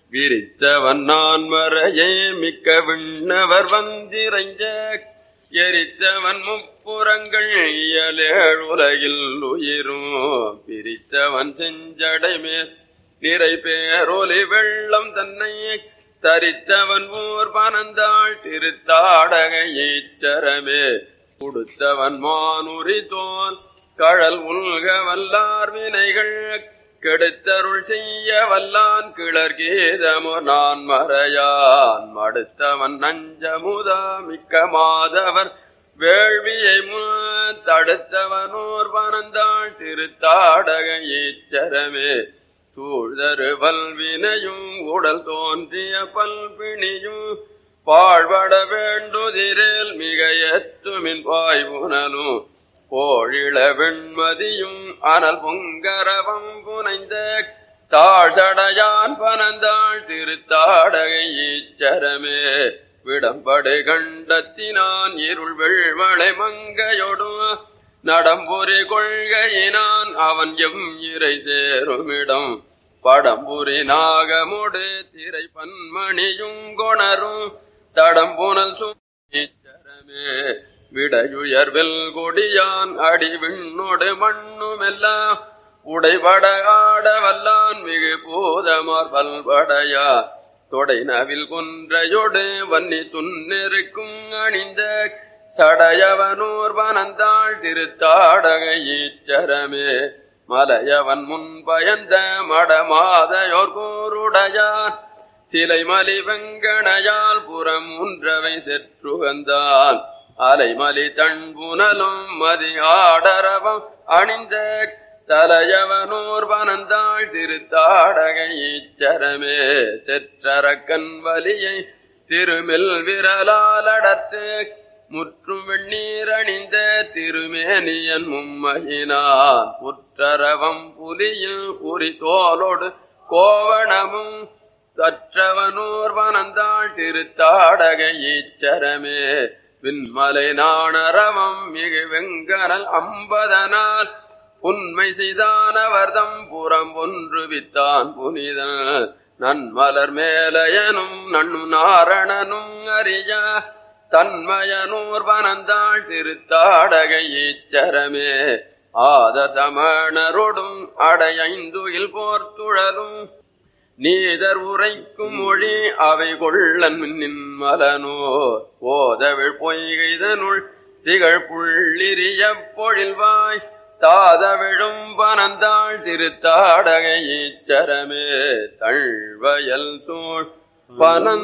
விரித்தவன் நான் மறையே மிக்க விண்ணவர் வந்திரைஞ்ச எரித்தவன் முப்புறங்கள் இயலேழ் உலகில் உயிரும் பிரித்தவன் செஞ்சடை மேல் நிறை பேரொலி வெள்ளம் தன்னை தரித்தவன் ஊர் பனந்தாள் திருத்தாடக ஈச்சரமே கொடுத்தவன் மானுரி தோல் கழல் உல்க வல்லார் வினைகள் கெடுத்தருள் செய்ய வல்லான் கிளர் கீதமோ நான் மறையான் மடுத்தவன் நஞ்சமுதா மிக்க மாதவர் வேள்வியை முன் தடுத்தவனோர் பனந்தாள் திருத்தாடக ஈச்சரமே சூழ்தரு வல்வினையும் உடல் தோன்றிய பல்பிணியும் பாழ்பட வேண்டுதிரேல் மிக எத்துமின் பாய்வுனலும் கோழிள வெண்மதியும் அனல் பொங்கரவம் புனைந்த தாழ்சடையான் பனந்தாள் திருத்தாடகை ஈச்சரமே விடம்படு கண்டத்தினான் இருள் வெள்வளை மங்கையொடும் நடம்புரி கொள்கையினான் அவன் எம் இறை சேருமிடம் படம்புரி நாகமுடு திரை பன்மணியும் கொணரும் தடம்புனல் சுச்சரமே விடையுயர்வில் கொடியான் அடி விண்ணோடு மண்ணுமெல்லாம் உடைபட ஆட வல்லான் மிகு பூதமார் பல்படையா தொடை நவில் கொன்றையொடு வன்னி துன்னிருக்கும் அணிந்த சடையவனூர் வனந்தாள் திருத்தாடக ஈச்சரமே மலையவன் முன் பயந்த மடமாதையோர் கூருடையான் சிலை மலி வெங்கணையால் புறம் உன்றவை செற்றுகந்தான் அலைமலி தன்புனலும் மதி ஆடரவம் அணிந்த தலையவனூர் வனந்தாள் திருத்தாடக ஈச்சரமே செற்றரக்கன் வலியை திருமில் விரலாலடத்து முற்றும் வெண்ணீர் அணிந்த திருமேனியன் மும்மகினான் புற்றரவம் புலியில் உரி தோலோடு கோவணமும் சற்றவனூர் வனந்தாள் திருத்தாடக ஈச்சரமே விண்மலை நாணரவம் மிகு வெங்கனல் அம்பதனால் உண்மை செய்தானவர்தம் புறம் ஒன்று வித்தான் புனிதன் நன்மலர் மேலையனும் நண்ணு நாரணனும் அறிய தன்மயனூர் வனந்தாள் திருத்தாடக ஈச்சரமே ஆத சமணரொடும் அடையைந்துயில் போர்த்துழலும் நீதர் உரைக்கும் மொழி அவை கொள்ளன் நின்மலனோர் ஓதவிழ் பொய்கைதனுள் திகழ் புள்ளிரிய பொழில்வாய் தாதவிழும் பனந்தாள் திருத்தாடகை ஈச்சரமே தழ்வயல் சூழ் பனந்த